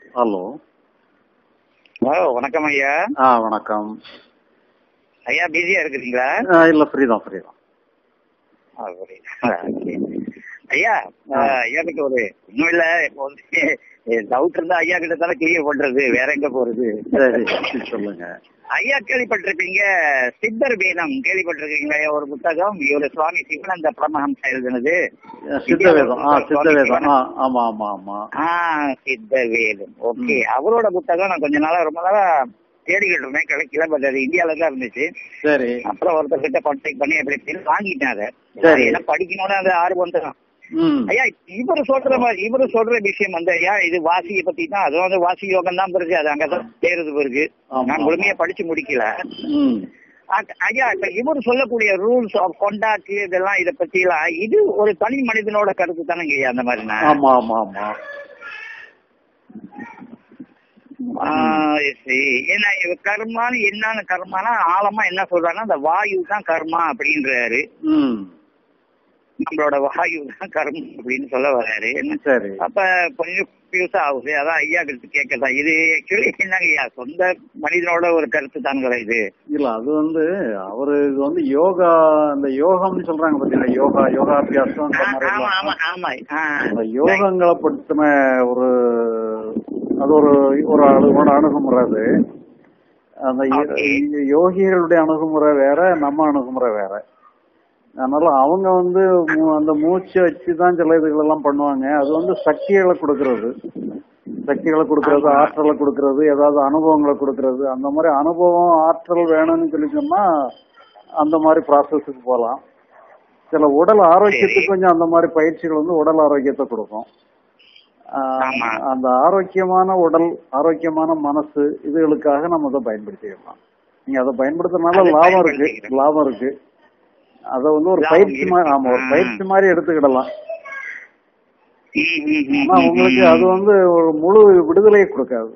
Hello ஓ வணக்கம் ஐயா ஆ வணக்கம் ஐயா பிஸியா இருக்கிறீங்களா ஆ, இல்ல ஃப்ரீ தான் ஃப்ரீ தான் ஆ, புரியுது. சரி. ஐயா ஆ, எனக்கு ஒரு ஒண்ணும் இல்ல இப்போ வந்து டவுட் இருந்தா ஐயா கிட்ட தானே கிளியர் பண்றது வேற எங்க போறது சரி சொல்லுங்க ஐயா கேள்விப்பட்டிருப்பீங்க சித்தர் வேதம் கேள்விப்பட்டிருக்கீங்களா ஐயா ஒரு புத்தகம் இவரு சுவாமி சிவானந்த பரமஹம்சா எழுதுனது சித்த வேதம் ஆ சித்த வேதம் ஆ ஆமா ஆமா ஆமா ஆ சித்த வேதம் ஓகே அவரோட புத்தகம் நான் கொஞ்ச நாளா ரொம்ப நாளா தேடிக்கிட்டு இருந்தேன் கிடைக்கல பட் அது இந்தியால தான் இருந்துச்சு சரி அப்புறம் ஒருத்தர் கிட்ட கான்டாக்ட் பண்ணி எப்படி எப்படின்னு வாங்கிட்டேன் அதை சரி. என்ன படிக்கணும்னு அந்த ஆர்வம் தான் ம் ஐயா இவரு சொல்ற மாதிரி இவரு சொல்ற விஷயம் வந்து ஐயா இது வாசியை பத்தி தான் அதுவும் வந்து வாசி யோகம் தான் பிறகு அது அங்கதான் தேர்றது பிறகு ஆமா. நான் முழுமையா படிச்சு முடிக்கல ம் அ- ஐயா இப்ப இவர் சொல்லக்கூடிய ரூல்ஸ் ஆஃப் கொண்டாக்கு இதெல்லாம் இத பத்தி எல்லாம் இது ஒரு தனி மனிதனோட கருத்து தானங்க ஐயா அந்த மாதிரி ஆமா ஆமா ஆமா ஏன்னா இவ கர்மான்னு என்னன்னு கர்மானா ஆழமா என்ன சொல்றாங்கன்னா அந்த வாயு தான் கர்மா அப்படின்றாரு ம் நம்மளோட வாயு தான் கர்மம் அப்படின்னு சொல்ல வர்றாரு என்ன சரி அப்ப கொஞ்சம் கன்ஃபியூஸ் ஆகுது அதான் ஐயா கிட்ட கேட்கதான் இது ஆக்சுவலி என்னங்க ஐயா சொந்த மனிதனோட ஒரு கருத்து தானுங்களா இது இல்ல அது வந்து அவரு இது வந்து யோகா இந்த யோகம்னு சொல்றாங்க பாத்தீங்களா யோகா யோகாபியாசம் இந்த ஆ, மாதிரி ஆமா எல்லாம். ஆமா ஆமா ஆ. அந்த யோகங்களை பற்றின ஒரு அது ஒரு ஒரு அணுகுமுறை அணுகுமுறை அது அந்த யோ- Okay. யோகிகளுடைய அணுகுமுறை வேற நம்ம அணுகுமுறை வேற அதனால அவங்க வந்து மூ- அந்த மூச்சை வச்சு தான் சில இதுகள் எல்லாம் பண்ணுவாங்க அது வந்து சக்திகளை கொடுக்கறது சக்திகளை கொடுக்கறது ஆமா. ஆற்றலை கொடுக்கறது ஏதாவது அனுபவங்களை கொடுக்கறது அந்த மாதிரி அனுபவம் ஆற்றல் வேணும்னு சொல்லி சொன்னா அந்த மாதிரி ப்ராசஸுக்கு போகலாம் சில உடல் ஆரோக்கியத்துக்கு சரி. கொஞ்சம் அந்த மாதிரி பயிற்சிகள் வந்து உடல் ஆரோக்கியத்தை கொடுக்கும் ஆஹ் ஆமா. அந்த ஆரோக்கியமான உடல் ஆரோக்கியமான மனசு இதுகளுக்காக நம்ம அதை பயன்படுத்திக்கலாம் நீங்க அதை பயன்படுத்துறதுனால அதை லாபம் இருக்கு பயன்படுத்திக்கிறோம். லாபம் இருக்கு அதை வந்து ஒரு லாபம் பயிற்சி இருக்கு. மாதிரி ஆமா ஒரு ஆ. பயிற்சி மாதிரி எடுத்துக்கிடலாம் ம், ம், ம், ஆனா ம், உங்களுக்கு ம். அது வந்து ஒரு முழு விடுதலையை கொடுக்காது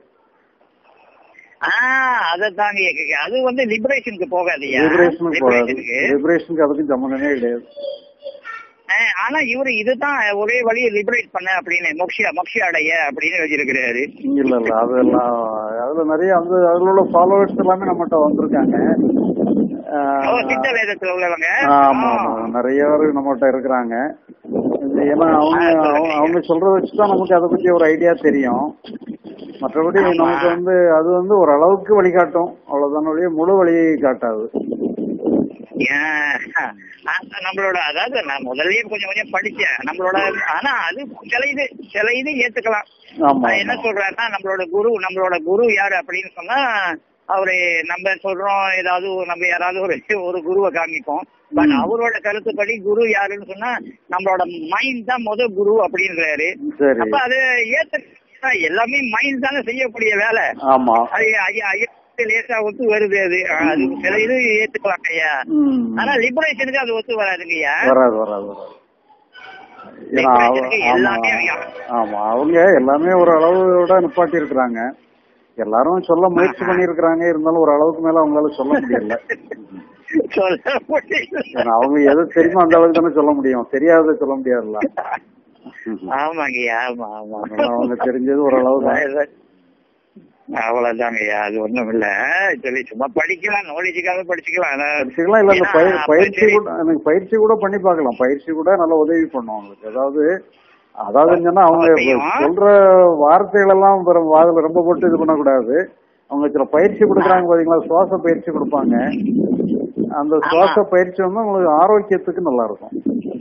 ஆ அதத்தாங்க கேக்குறேன். அது வந்து லிபரேஷனுக்கு போகாதுயா லிபரேஷனுக்கு போகாது லிபரேஷனுக்கு லிபரேஷனுக்கு அதுக்கும் சம்மந்தமே கிடையாது ஆ, ஆனா இவரு இதுதான் ஒரே வழியை லிபரேட் பண்ண அப்படின்னு மோக்ஷியா மோக்ஷியா அடைய அப்படின்னு எழுதியிருக்கிறாரு இல்ல இல்ல அதெல்லாம் அதுல நிறைய அந்த அதுல உள்ள ஃபாலோவர்ஸ் எல்லாமே நம்மகிட்ட வந்திருக்காங்க ஆஹ் ஓ, சித்த வேதத்துல உள்ளவங்க ஆமா ஆமா நிறைய பேர் நம்மகிட்ட இருக்கிறாங்க இது ஏன்னா அவங்க ஆ, சொல்லுங்க. அவங்க- அவங்க சொல்றத வச்சுதான் நமக்கு அதை பத்தி ஒரு ஐடியா தெரியும் மற்றபடி ஆமா. நமக்கு வந்து அது வந்து ஒரு அளவுக்கு வழிகாட்டும் அவ்வளவுதான் ஒழிய முழு வழியை காட்டாது ஏன், ஆ, நம்மளோட அதாவது நான் முதல்லயே கொஞ்சம் கொஞ்சம் படிச்சேன் நம்மளோட ஆனா அது சில இது சில இது ஏத்துக்கலாம் ஆமா நான் என்ன சொல்றேன்னா நம்மளோட குரு நம்மளோட குரு யாரு அப்படின்னு சொன்னா அவரு நம்ம சொல்றோம் ஏதாவது ஒரு- நம்ம யாராவது ஒரு ஒரு குருவை காமிப்போம் பட் ம். அவரோட கருத்துப்படி குரு யாருன்னு சொன்னா நம்மளோட மைண்ட் தான் முத குரு அப்படின்றாரு சரி அப்ப அது ஏத்த எல்லாமே மைண்ட் தானே செய்யக்கூடிய வேலை ஆமா அது ஐயா ஐயா லேசா ஒத்து வருது அது அது சில இது ஏத்துக்கலாம் ஐயா ம். ஆனா லிபரேஷனுக்கு அது ஒத்து வராதுங்க ஐயா வராது வராது வராது ஏன்னா அவ- லிபரேஷனுக்கு ஆமா எல்லாமே ஐயா. ஆமா அவங்க எல்லாமே ஒரு அளவோட நிப்பாட்டி இருக்கிறாங்க எல்லாரும் சொல்ல முயற்சி ஆஹா. பண்ணியிருக்கிறாங்க இருந்தாலும் ஒரு அளவுக்கு மேல அவங்களால சொல்ல முடியல சொல்ல முடியல ஏன்னா அவங்க எது தெரியுமோ அந்த அளவுக்கு தானே சொல்ல முடியும் தெரியாததை சொல்ல முடியாதுல்ல ஆமாங்கய்யா ஆமா ஆமா அதனால அவங்க தெரிஞ்சது ஒரு அளவு தான் அவ்வளவுதாங்கய்யா அது ஒண்ணும் இல்ல சொல்லி சும்மா படிக்கலாம் நாலேஜுக்காக படிச்சுக்கலாம் ஆனா- பயிற்சிகள்லாம் இல்ல இந்த ஏன்னா, பயிர் அப்ப பயிற்சி சரி. கூட எனக்கு பயிற்சி கூட பண்ணி பார்க்கலாம் பயிற்சி கூட நல்ல உதவி பண்ணும் அவங்களுக்கு அதாவது அதாவது என்னன்னா அவங்க செய்யும். சொல்ற வார்த்தைகள் எல்லாம் வெறும் வாதுல ரொம்ப போட்டு இது பண்ணக்கூடாது அவங்க சில பயிற்சி கொடுக்குறாங்க பாத்தீங்களா சுவாச பயிற்சி கொடுப்பாங்க அந்த சுவாச பயிற்சி வந்து உங்களுக்கு ஆரோக்கியத்துக்கு நல்லா இருக்கும்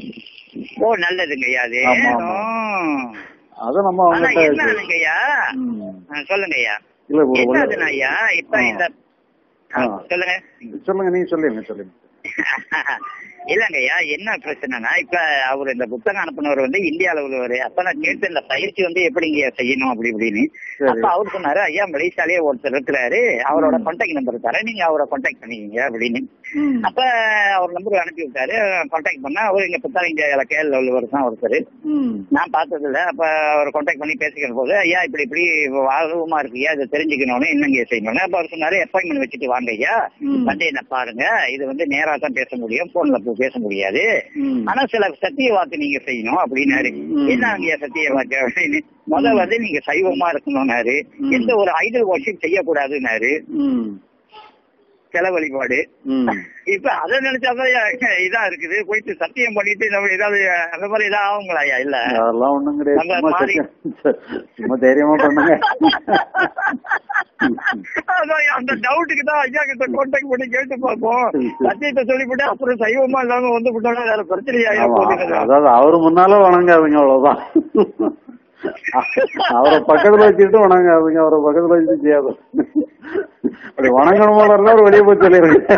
ஓ நல்லதுங்கய்யா அது ஆமா, ஆமா. ம். அதை நம்ம ஆனா அவங்ககிட்ட என்னதுங்கய்யா ம். ஆ, சொல்லுங்கய்யா இல்ல ஒரு ஒரு- என்னதுன்னா ஐயா இப்ப ஆ. இந்த ஆ, ஆ. சொல்லுங்க சொல்லுங்க நீங்க சொல்லுங்க சொல்லுங்க இல்லங்கய்யா என்ன பிரச்சனைனா இப்ப அவர் இந்த புத்தகம் அனுப்புனவர் வந்து இந்தியால உள்ளவர் அப்ப நான் கேட்டு இந்த பயிற்சி வந்து எப்படிங்க செய்யணும் அப்படி இப்படின்னு சரி. அப்ப அவர் சொன்னாரு ஐயா மலேசியாலேயே ஒருத்தர் இருக்கிறாரு அவரோட ம். கான்டாக்ட் நம்பர் தரேன் நீங்க அவரை கான்டாக்ட் பண்ணிக்கீங்க அப்படின்னு ம். அப்ப அவர் நம்பர் அனுப்பி விட்டாரு கான்டாக்ட் பண்ணா அவர் இங்க புத்தகம் இந்தியாவில கேரள உள்ளவர் தான் ஒருத்தர் ம். நான் பார்த்தது இல்ல அப்ப அவர் கான்டாக்ட் பண்ணி பேசிக்கிற போது ஐயா இப்படி இப்படி ஆர்வமா இருக்கு ஐயா இதை தெரிஞ்சுக்கணும்னு என்னங்க செய்யணும் அப்ப அவர் சொன்னாரு அப்பாயின்மெண்ட் வச்சுட்டு வாங்க ஐயா ம். வந்து என்ன பாருங்க இது வந்து நேரா தான் பேச முடியும் போன்ல பேச முடியாது ம். ஆனா சில சத்திய வாக்கு நீங்க செய்யணும் அப்படின்னாரு ம். என்ன அங்க சத்திய வாக்கு அப்படின்னு முதல்ல வந்து நீங்க சைவமா இருக்கணும்னாரு ம். எந்த ஒரு ஐடல் வாஷிப் செய்யக்கூடாதுன்னாரு ம். சில வழிபாடு ம். இப்ப அதை நினைச்சாதான் இதா இருக்குது போயிட்டு சத்தியம் பண்ணிட்டு நம்ம ஏதாவது அந்த மாதிரி ஏதாவது ஆகுங்களா ஐயா இல்ல அதெல்லாம் ஒண்ணும் கிடையாது நம்ம சும்மா மாறி- சத்தியம். சும்மா தைரியமா பண்ணுங்க அதான் அந்த டவுட்டுக்கு தான் ஐயா கிட்ட கான்டாக்ட் பண்ணி கேட்டு பார்ப்போம் சத்தியத்தை சொல்லிவிட்டு அப்புறம் சைவமா இல்லாம வந்து விட்டோம்னா வேற பிரச்சனை ஐயா ஆமா. போகுது அதாவது அவரு முன்னால வணங்காதுங்க அவ்வளவுதான் அவரை பக்கத்துல வச்சுட்டு வணங்காதுங்க அவரை பக்கத்துல வச்சுட்டு செய்யாது அப்படி வணங்கணும் போல இருந்தா அவர் வெளியே போய் சொல்லிருங்க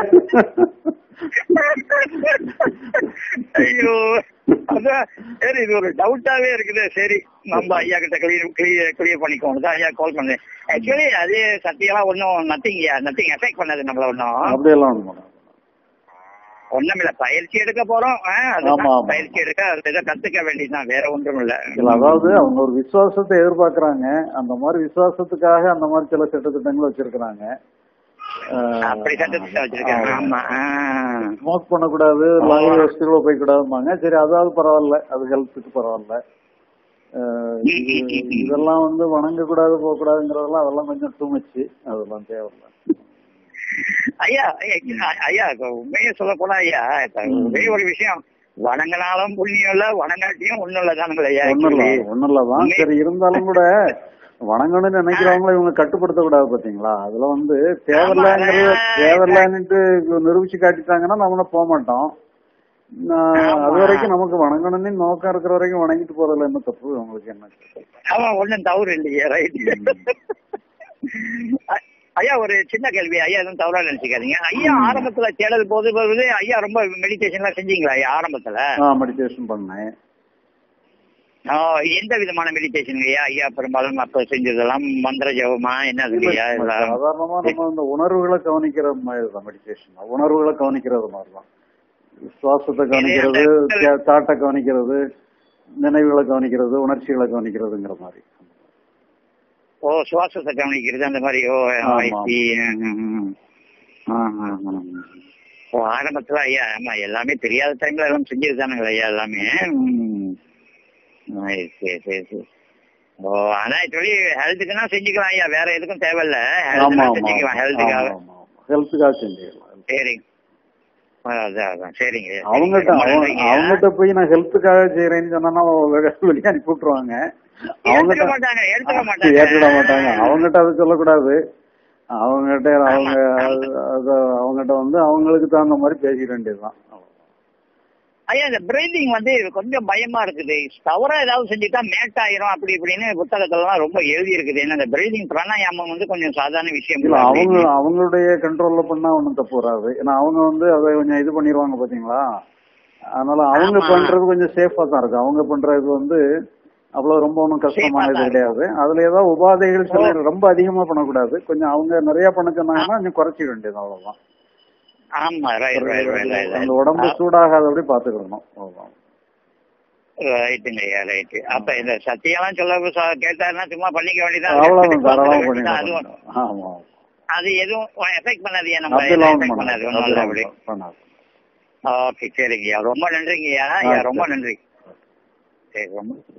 ஐயோ அதான் சரி இது ஒரு டவுட்டாவே இருக்குது சரி நம்ம ஐயா கிட்ட கிளியர் கிளியர் கிளியர் பண்ணிக்கோங்க தான் ஐயா கால் பண்ணேன் ஆக்சுவலி அது சத்தியமா ஒன்றும் நத்திங் நத்திங் எஃபெக்ட் பண்ணது நம்மள ஒன்றும் அப்படியெல்லாம் ஒண்ணும் பண்ணாது. ஒண்ணும் இல்ல பயிற்சி எடுக்க போறோம் ஆ, அதுதான். ஆமா, ஆமா. பயிற்சி எடுக்க அது இதை கத்துக்க வேண்டியதுதான் வேற ஒன்றும் இல்ல இல்ல அதாவது அவங்க ஒரு விசுவாசத்தை எதிர்பார்க்கறாங்க அந்த மாதிரி விசுவாசத்துக்காக அந்த மாதிரி சில சட்டத்திட்டங்கள் வச்சிருக்கிறாங்க அப்படி சட்டத்தை வச்சிருக்காங்க ஆமா ஆ. ஸ்மோக் பண்ணக்கூடாது லாரி வசதிகளை போய் கூடாதுமாங்க சரி அதாவது பரவாயில்ல அது ஹெல்த்துக்கு பரவாயில்ல அஹ் இது- இதெல்லாம் வந்து வணங்க கூடாது போக கூடாதுங்கிறதெல்லாம் அதெல்லாம் கொஞ்சம் டூமச்சு அதெல்லாம் தேவையில்ல ஐயா ஐயா, ஐயா இப்ப உண்மையை சொல்ல போனா ஐயா இப்ப ஒரே ஒரு விஷயம் வணங்கினாலும் புண்ணியம் இல்ல வணங்காட்டியும் ஒண்ணும் இல்ல தானுங்களே ஐயா ஒண்ணும் இல்ல actually. ஒண்ணும் இல்லதான் உண்மை- சரி இருந்தாலும் கூட வணங்கணும்னு நினைக்கிறவங்கள இவங்க கட்டுப்படுத்த கூடாது பாத்தீங்களா அதுல வந்து தேவையில்லைங்கிறது ஆமா, தேவையில்லைன்னுட்டு நிரூபிச்சு காட்டிட்டாங்கன்னா நம்ம போக மாட்டோம் நான் ஆமா. அது வரைக்கும் நமக்கு வணங்கணும்னு நோக்கம் இருக்கிற வரைக்கும் வணங்கிட்டு போறதுல என்ன தப்பு உங்களுக்கு என்ன ஆமா ஒண்ணும் தவறு இல்லையே ரைட் ஐயா ஒரு சின்ன கேள்வி ஐயா எதுவும் தவறா நினைச்சுக்காதீங்க ஐயா ஆரம்பத்துல தேடல் போது போது ஐயா ரொம்ப மெடிடேஷன் எல்லாம் செஞ்சீங்களா ஐயா ஆரம்பத்துல நான் மெடிடேஷன் பண்ணேன் ஆ, எந்த விதமான மெடிடேஷன் ஐயா ஐயா பெரும்பாலும் அப்ப செஞ்சதெல்லாம் மந்திர ஜபமா என்னது ஐயா எல்லாம் சாதாரணமா நம்ம இந்த உணர்வுகளை கவனிக்கிற மாதிரி தான் மெடிடேஷன் உணர்வுகளை கவனிக்கிறது மாதிரி தான் சுவாசத்தை கவனிக்கிறது இது- தாட்டை கவனிக்கிறது நினைவுகளை கவனிக்கிறது உணர்ச்சிகளை கவனிக்கிறதுங்கிற மாதிரி ஓ சுவாசத்தை கவனிக்கிறது அந்த மாதிரி ஓ ஆமா. I see. ம், ம். ஆ, ஆ, ஆ. ஓ ஆரம்பத்துல ஐயா ஆமா எல்லாமே தெரியாத டைம்ல எல்லாம் செஞ்சது தானுங்களா ஐயா எல்லாமே ம். ஆ, சரி சரி சரி ஓ ஆனா ஆக்சுவலி ஹெல்த்துக்குன்னா செஞ்சுக்கலாம் ஐயா வேற எதுக்கும் தேவையில்ல ஆமா ஹெல்த்துனா ஆமா செஞ்சுக்கலாம் ஹெல்த்துக்காக ஹெல்த்துக்காக செஞ்சுக்கலாம் சரி அதான் அதான் சரிங்க ஐயா, சரிங்க. அவங்ககிட்ட ரொம்ப அவங்க- நன்றிங்க ஐயா. அவங்ககிட்ட போய் நான் ஹெல்த்துக்காக செய்யறேன்னு சொன்னா வெளியே அனுப்பி விட்டுருவாங்க எடுத்துக்க அவங்ககிட்ட மாட்டாங்க எடுத்துக்க மாட்டாங்க ஏற்றுட மாட்டாங்க அவங்ககிட்ட அது சொல்லக்கூடாது அவங்ககிட்ட அவங்க அது அது அவங்ககிட்ட வந்து அவங்களுக்கு தகுந்த மாதிரி பேசிக்க வேண்டியதுதான் ஐயா இந்த பிரீதிங் வந்து கொஞ்சம் பயமா இருக்குது தவறா ஏதாவது செஞ்சுட்டா மேட் ஆயிரும் அப்படி இப்படின்னு புத்தகத்துல ரொம்ப எழுதி இருக்குது ஏன்னா இந்த பிரீதிங் பிராணாயாமம் வந்து கொஞ்சம் சாதாரண விஷயம் இல்ல இல்ல அவங்க அவங்களுடைய கண்ட்ரோல்ல பண்ணா ஒண்ணும் தப்பு வராது ஏன்னா அவங்க வந்து அதை கொஞ்சம் இது பண்ணிடுவாங்க பாத்தீங்களா அதனால அவங்க ஆமா. பண்றது கொஞ்சம் சேஃபா தான் இருக்கு அவங்க பண்றது வந்து அவ்வளவு ரொம்ப ஒன்றும் கஷ்டமான Safe ஆ இது தான் கிடையாது அதுல ஏதாவது உபாதைகள் சில ரொம்ப அதிகமா பண்ணக்கூடாது கொஞ்சம் அவங்க நிறைய பண்ண சொன்னாங்கன்னா கொஞ்சம் குறைச்சிக்க வேண்டியது அவ்வளவுதான் ஆமா ரைட் ரைட் ரைட் அந்த உடம்பு சூடாகாதபடி பாத்துக்கிடணும் அவ்வளவுதான் ரைட்டுங்க ஐயா ரைட்டு அப்ப இந்த சத்தியெல்லாம் சொல்ல சொ- கேட்டாருன்னா சும்மா பண்ணிக்க வேண்டியதான் அவ்வளவுதான் தாராளமா அதுவும் பண்ணிக்கலாம் ஆமா அது எதுவும் எஃபெக்ட் பண்ணாது நம்ம அப்படிலாம் எஃபெக்ட் ஒண்ணும் பண்ணாது பண்ணாது ஒன்றும் இல்லை அப்படி அப்படிலாம் பண்ணாது ஓகே சரிங்கய்யா ரொம்ப நன்றிங்கய்யா ஐயா ரொம்ப நன்றி சரி ரொம்ப